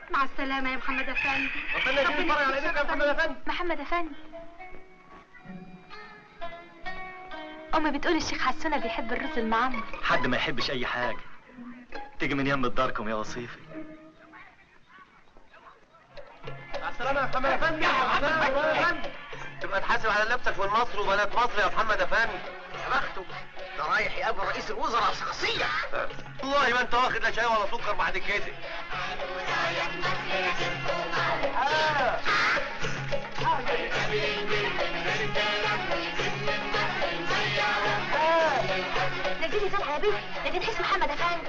مع السلامة يا محمد أفندي ربنا يجيب الفرج على ايدك يا محمد افندي محمد افندي امي بتقول الشيخ حسونه بيحب الرز المعمر حد ما يحبش اي حاجه تيجي من يم داركم يا وصيفي مع السلامه يا محمد افندي مع السلامه يا محمد افندي تبقى تحاسب على نفسك من مصر وبنات مصر يا محمد افندي يا بخته ده رايح يقابل رئيس الوزراء شخصيا والله ما انت واخد لا شاي ولا سكر بعد كده نجيني طالعه يا بنتي نجي نحس محمد افندي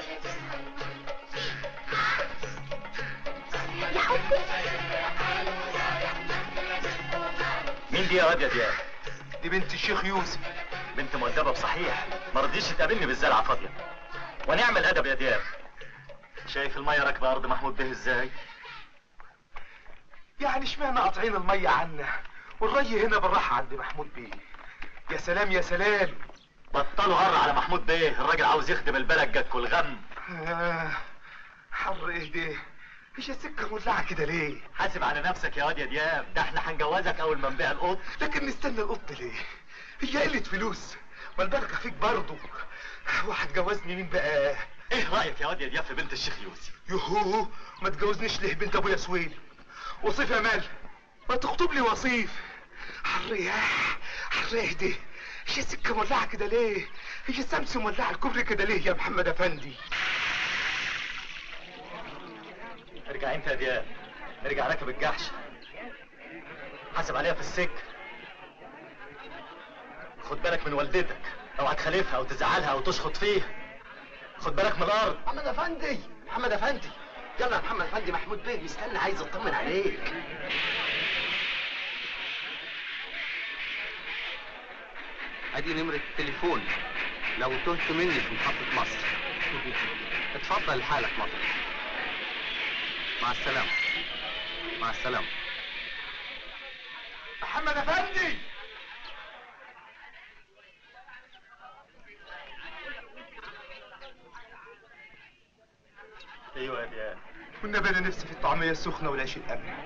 يا حبي مين دي يا واد يا دياب دي بنت الشيخ يوسف بنت مؤدبه بصحيح ما رضيش تقابلني بالزرعه فاضيه ونعمل ادب يا دياب شايف الميه راكبه ارض محمود به ازاي يعني اشمعنى قاطعين الميه عنا والري هنا بالراحه عند محمود بيه يا سلام يا سلام بطلوا غر على محمود بيه الراجل عاوز يخدم البلد جاتك والغم آه، حر ايه ده مش السكه مولعه كده ليه حاسب على نفسك يا واد يا دياب ده احنا هنجوزك اول ما نبيع القط لكن نستنى القط ليه هي قله فلوس ما البركه فيك برضه وهتجوزني مين بقى ايه رايك يا واد يا دياب في بنت الشيخ يوسف يوهو ما تجوزنيش ليه بنت ابويا سويل وصيف يا مال ما تخطب لي وصيف حريح حريح دي هي السكه مولعه كده ليه هي الشمس مولعه الكوبري كده ليه يا محمد افندي ارجع انت يا دياب ارجع راكب الجحش حاسب عليها في السكه خد بالك من والدتك او هتخالفها او تزعلها او تشخط فيها خد بالك من الارض محمد افندي محمد افندي يلا يا محمد افندي محمود بيه مستني عايز اطمن عليك ادي نمرة التليفون لو تهت مني في محطة مصر اتفضل لحالك مطر مع السلامة مع السلامة محمد افندي ايوه يا دياب والنبي انا نفسي في الطعميه السخنه والعيش القمح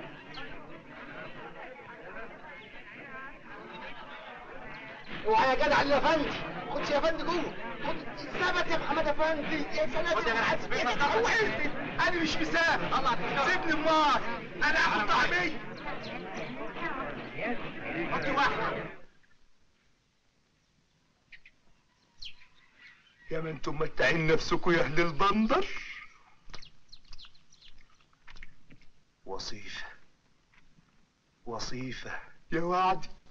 اوعى يا جدع يا افندي خدش يا افندي جوه خد ثبت يا محمد افندي يا سلام خد يا جدع، حاسس بيك، يا جدع، هو إيه؟ انا مش مسافر سيبني امال انا هاخد طعميه هات واحده يا ما انتم متعين نفسكم يا اهل البندر وصيفة وصيفة يا وعدي